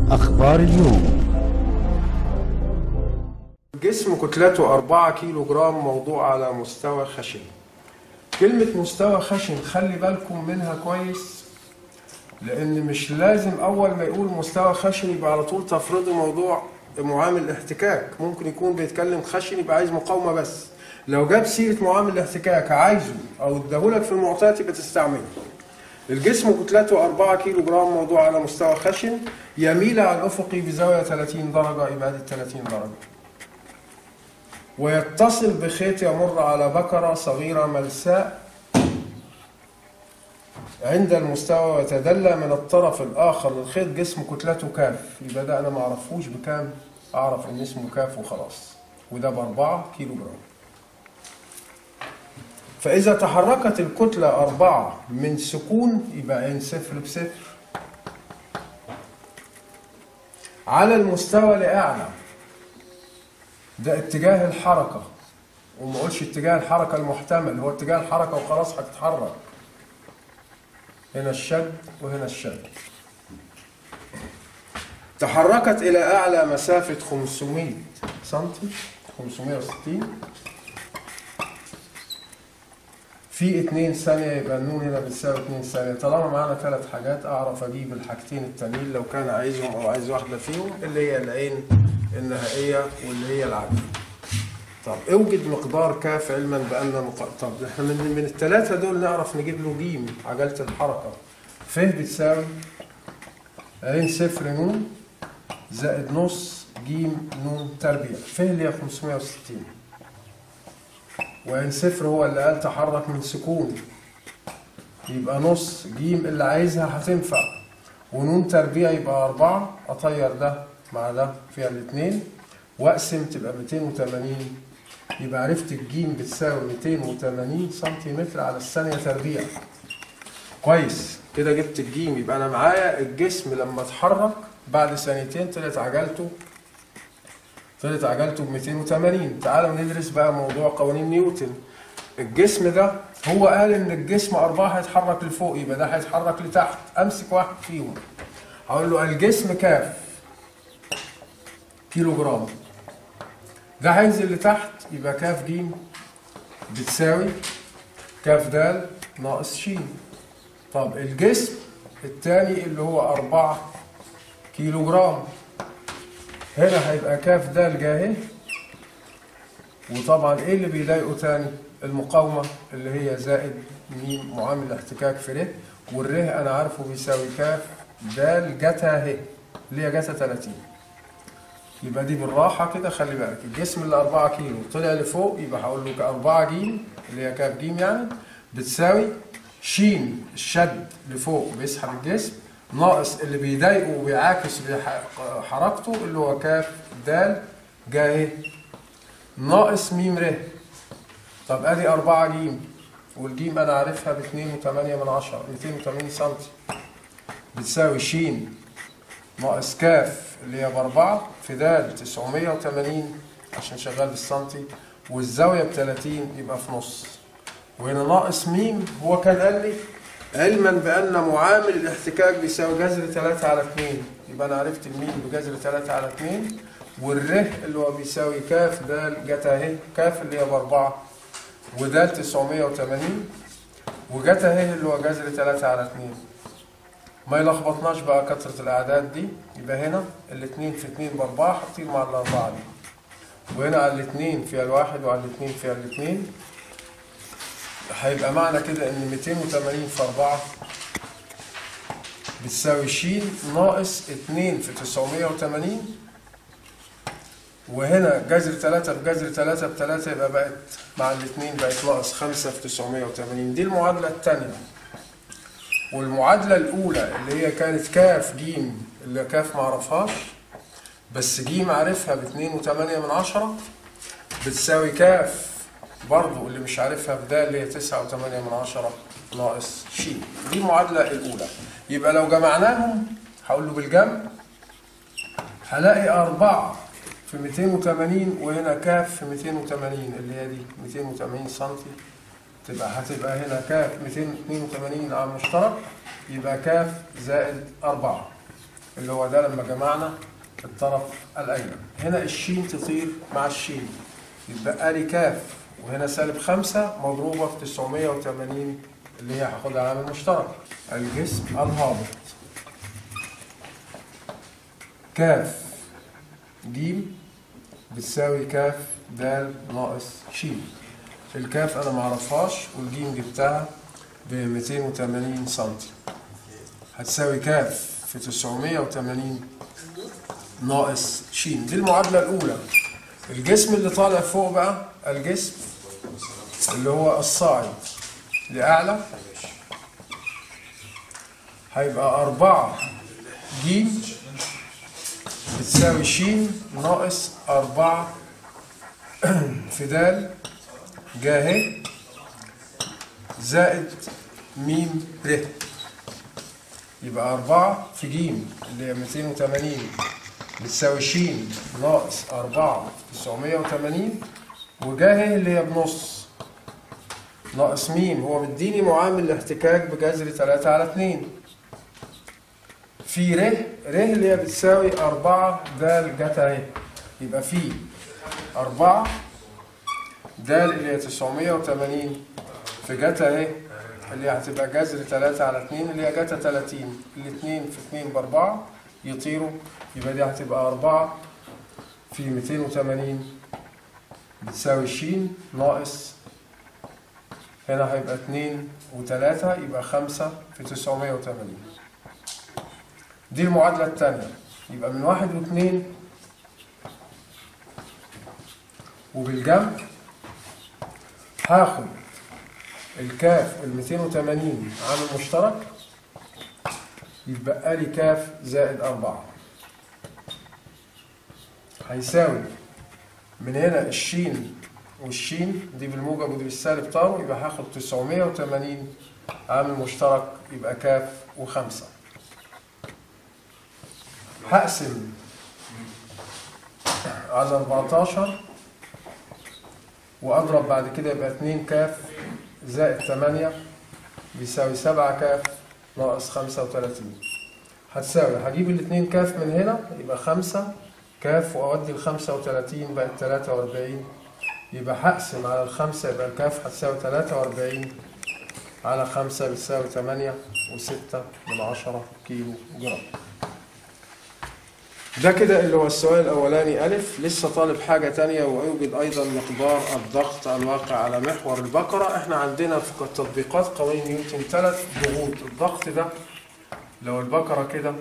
أخبار اليوم جسم كتلته 4 كيلو جرام موضوع على مستوى خشن كلمة مستوى خشن خلي بالكم منها كويس لأن مش لازم أول ما يقول مستوى خشن يبقى على طول تفرضوا موضوع معامل الاحتكاك ممكن يكون بيتكلم خشن يبقى عايز مقاومة بس لو جاب سيرة معامل الاحتكاك عايزه أو اداهولك في المعطيات يبقى تستعمله الجسم كتلته 4 كيلو جرام موضوع على مستوى خشن يميل على الأفقي بزاوية 30 درجة إبعاد 30 درجة ويتصل بخيط يمر على بكرة صغيرة ملساء عند المستوى ويتدلى من الطرف الآخر للخيط جسم كتلته كاف يبقى ده أنا ما أعرفوش بكام أعرف إن اسمه كاف وخلاص وده بأربعة كيلو جرام فإذا تحركت الكتلة أربعة من سكون يبقى إن صفر بصفر على المستوى لأعلى ده اتجاه الحركة وما اقولش اتجاه الحركة المحتمل هو اتجاه الحركة وخلاص هتتحرك هنا الشد وهنا الشد تحركت إلى أعلى مسافة 500 سنتي 560 في 2 ثانية يبقى النون هنا بتساوي 2 ثانية طالما معانا ثلاث حاجات أعرف أجيب الحاجتين التانيين لو كان عايزهم أو عايز واحدة فيهم اللي هي العين النهائية واللي هي العدد طب اوجد مقدار كاف علما بأن مق... طب احنا من, من الثلاثة دول نعرف نجيب له جيم عجلة الحركة ف بتساوي عين صفر نون زائد نص جيم نون تربيع ف اللي هي 560 وعين صفر هو اللي قال تحرك من سكون يبقى نص جيم اللي عايزها هتنفع ونون تربيع يبقى أربعة أطير ده مع ده فيها الاثنين واقسم تبقى 280 يبقى عرفت الجيم بتساوي 280 سنتيمتر على الثانية تربيع كويس كده جبت الجيم يبقى انا معايا الجسم لما اتحرك بعد ثانيتين طلعت عجلته طلعت عجلته ب 280 تعالوا ندرس بقى موضوع قوانين نيوتن الجسم ده هو قال ان الجسم اربعه هيتحرك لفوق يبقى ده هيتحرك لتحت امسك واحد فيهم هقول له الجسم كاف كيلو جرام ده هينزل لتحت يبقى كاف ج بتساوي كاف د ناقص ش طب الجسم الثاني اللي هو 4 كيلو جرام هنا هيبقى كاف د جاهي وطبعا ايه اللي بيضايقه تاني المقاومة اللي هي زائد م معامل الاحتكاك في ر والره انا عارفه بيساوي كاف د جتا ه اللي هي جتا 30 يبقى دي بالراحة كده خلي بالك الجسم اللي 4 كيلو طلع لفوق يبقى هقول له 4 جيم اللي هي كاف جيم يعني بتساوي ش الشد لفوق بيسحب الجسم ناقص اللي بيضايقه وبيعاكس حركته اللي هو كاف د جاي ناقص م ر طب ادي 4 جيم والجيم انا عارفها ب 2.8 من 10 280 سم بتساوي ش ناقص كاف اللي هي بأربعة في د 980 عشان شغال بالسنتي والزاوية ب 30 يبقى في نص وهنا ناقص م هو كان قال لي علما بأن معامل الاحتكاك بيساوي جذر 3 على 2 يبقى أنا عرفت الميم بجذر 3 على 2 والره اللي هو بيساوي كاف د جتا اهي كاف اللي هي بأربعة وده 980 وجتا اهي اللي هو جذر 3 على 2 ما يلخبطناش بقى كثرة الأعداد دي يبقى هنا الاثنين في اثنين بأربعة هتطير مع الأربعة دي وهنا على الاثنين فيها الواحد وعلى الاثنين فيها الاثنين هيبقى معنى كده إن 280 في 4 بتساوي ش ناقص 2 في 980 وهنا جذر 3 في جذر 3 ب 3 يبقى بقت مع الاثنين بقت ناقص 5 في 980 دي المعادلة الثانية والمعادلة الأولى اللي هي كانت كاف جيم اللي كاف معرفهاش بس جيم عارفها باتنين وتمانية من عشرة بتساوي كاف برضو اللي مش عارفها بدا اللي هي تسعة وتمانية من عشرة ناقص ش دي المعادلة الأولى يبقى لو جمعناهم هقول له بالجمع هلاقي أربعة في 280 وهنا كاف في 280 اللي هي دي 280 سنتي تبقى هتبقى هنا كاف 282 على المشترك يبقى كاف زائد 4 اللي هو ده لما جمعنا الطرف الأيمن هنا الشين تطير مع الشين يتبقى لي كاف وهنا سالب خمسة مضروبة في 980 اللي هي هاخدها عامل مشترك الجسم الهابط كاف جيم بتساوي كاف د ناقص ش الكاف انا معرفهاش والجيم جبتها ب 280 سم هتساوي كاف في 980 ناقص ش دي المعادلة الأولى الجسم اللي طالع فوق بقى الجسم اللي هو الصاعد لأعلى هيبقى أربعة جيم بتساوي ش ناقص أربعة في د جاهد زائد ميم ر يبقى أربعة في جيم اللي هي 280 بتساوي ش ناقص أربعة في 980 وجاهه اللي هي بنص ناقص ميم هو مديني معامل الاحتكاك بجذر 3 على 2 في ر ر اللي هي بتساوي 4 د جت اهي يبقى في 4 د اللي هي 980 في جت اهي اللي هتبقى جذر 3 على 2 اللي هي جت 30 الاثنين في 2 ب 4 يطيروا يبقى دي هتبقى 4 في 280 بتساوي ش ناقص هنا هيبقى 2 و3 يبقى 5 في 980 دي المعادلة الثانية يبقى من واحد واثنين وبالجمع هاخد الكاف ال 280 عامل مشترك يتبقى لي كاف زائد أربعة هيساوي من هنا الشين والشين دي بالموجب ودي بالسالب طاروا يبقى هاخد 980 عامل مشترك يبقى كاف وخمسة هقسم على 14 واضرب بعد كده يبقى 2 كاف زائد 8 بيساوي 7 كاف ناقص 35 هتساوي هجيب الاثنين كاف من هنا يبقى 5 كاف واودي ال 35 بقت 43 يبقى هقسم على الخمسة يبقى الكاف هتساوي 43 على 5 بتساوي 8 و6 من 10 كيلو جرام ده كده اللي هو السؤال الأولاني ألف لسه طالب حاجة تانية ويوجد أيضا مقدار الضغط الواقع على محور البقرة احنا عندنا في تطبيقات قوانين نيوتن ثلاث ضغوط الضغط ده لو البقرة كده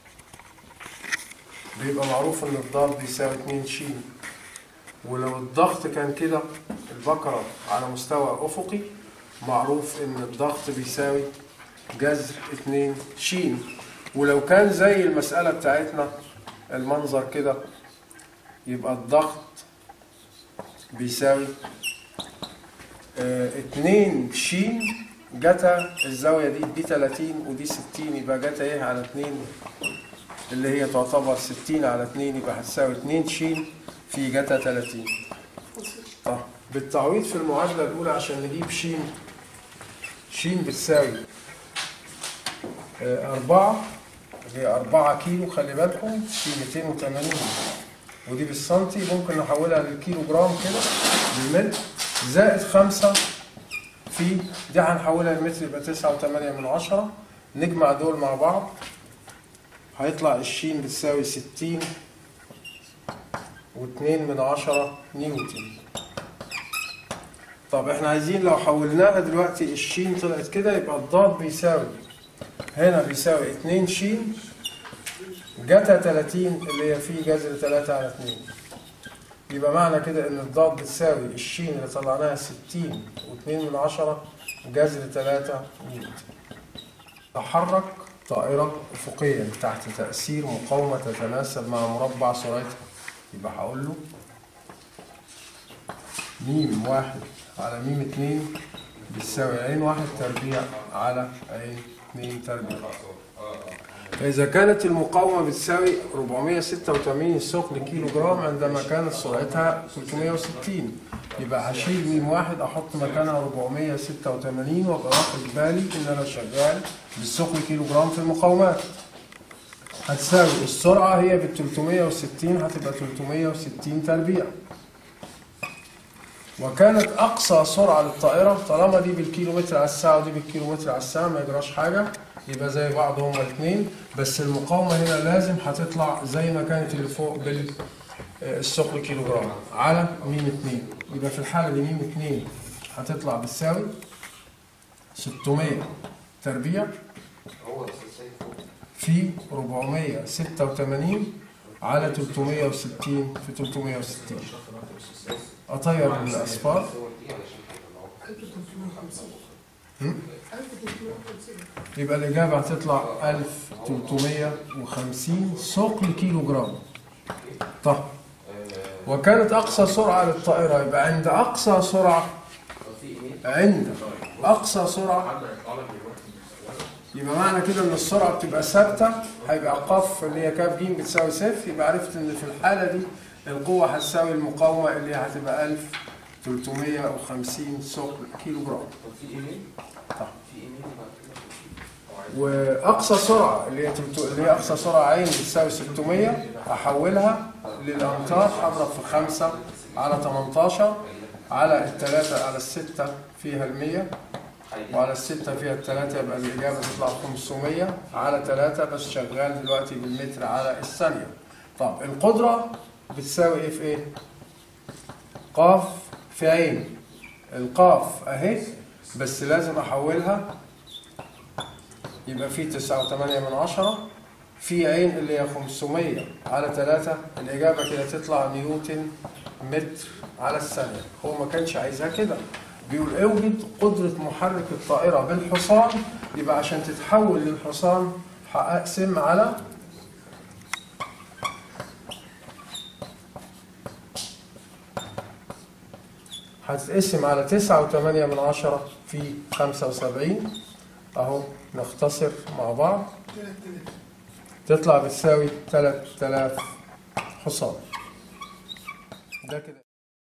بيبقى معروف ان الضغط بيساوي 2 ش ولو الضغط كان كده البقرة على مستوى أفقي معروف ان الضغط بيساوي جذر 2 ش ولو كان زي المسألة بتاعتنا المنظر كده يبقى الضغط بيساوي اه اتنين ش جتا الزاوية دي دي 30 ودي 60 يبقى جتا ايه على 2 اللي هي تعتبر 60 على 2 يبقى هتساوي 2 ش في جتا 30 طب بالتعويض في المعادلة الأولى عشان نجيب ش ش بتساوي اه أربعة هي 4 كيلو خلي بالكم في 280 ودي بالسنتي ممكن نحولها للكيلو جرام كده بالمتر زائد 5 في دي هنحولها لمتر يبقى 9.8 من عشرة نجمع دول مع بعض هيطلع الشين بتساوي 60 و2 من عشرة نيوتن طب احنا عايزين لو حولناها دلوقتي الشين طلعت كده يبقى الضاد بيساوي هنا بيساوي 2 ش جتا 30 اللي هي فيه جذر 3 على 2 يبقى معنى كده ان الضاد بتساوي الشين اللي طلعناها 60 و2 من 10 جذر 3 نيوتن تحرك طائرة أفقيا تحت تأثير مقاومة تتناسب مع مربع سرعتها يبقى هقول له ميم واحد على ميم اتنين بتساوي عين واحد تربيع على عين 2 تربيع فإذا كانت المقاومة بتساوي 486 ثقل كيلو جرام عندما كانت سرعتها 360 يبقى هشيل ميم واحد أحط مكانها 486 وأبقى واخد بالي إن أنا شغال بالثقل كيلو جرام في المقاومات هتساوي السرعة هي بال 360 هتبقى 360 تربيع وكانت أقصى سرعة للطائرة طالما دي بالكيلومتر على الساعة ودي بالكيلومتر على الساعة ما يجراش حاجة يبقى زي بعض هما الاثنين بس المقاومة هنا لازم هتطلع زي ما كانت اللي فوق بالثقل كيلو جرام على ميم 2 يبقى في الحالة دي ميم 2 هتطلع بتساوي 600 تربيع في 486 على 360 في 360 أطير الأصفار يبقى الإجابة هتطلع 1350 ثقل كيلو جرام طب وكانت أقصى سرعة للطائرة يبقى عند أقصى سرعة عند أقصى سرعة يبقى معنى كده ان السرعه بتبقى ثابته هيبقى قاف اللي هي كاف ج بتساوي صفر يبقى عرفت ان في الحاله دي القوه هتساوي المقاومه اللي هي هتبقى 1350 ثقل كيلو جرام طب. واقصى سرعه اللي هي تلتو- اللي هي اقصى سرعه عين بتساوي 600 احولها للامتار اضرب في 5 على 18 على الثلاثه على السته فيها ال 100 وعلى الستة فيها التلاتة يبقى الإجابة تطلع 500 على تلاتة بس شغال دلوقتي بالمتر على الثانية. طب القدرة بتساوي إيه في إيه؟ قاف في عين. القاف أهي بس لازم أحولها يبقى في تسعة وثمانية من عشرة في عين اللي هي 500 على تلاتة الإجابة كده تطلع نيوتن متر على الثانية هو ما كانش عايزها كده بيقول اوجد قدرة محرك الطائرة بالحصان يبقى عشان تتحول للحصان هقسم على هتتقسم على تسعة وثمانية من عشرة في خمسة وسبعين أهو نختصر مع بعض تطلع بتساوي 3000 حصان ده كده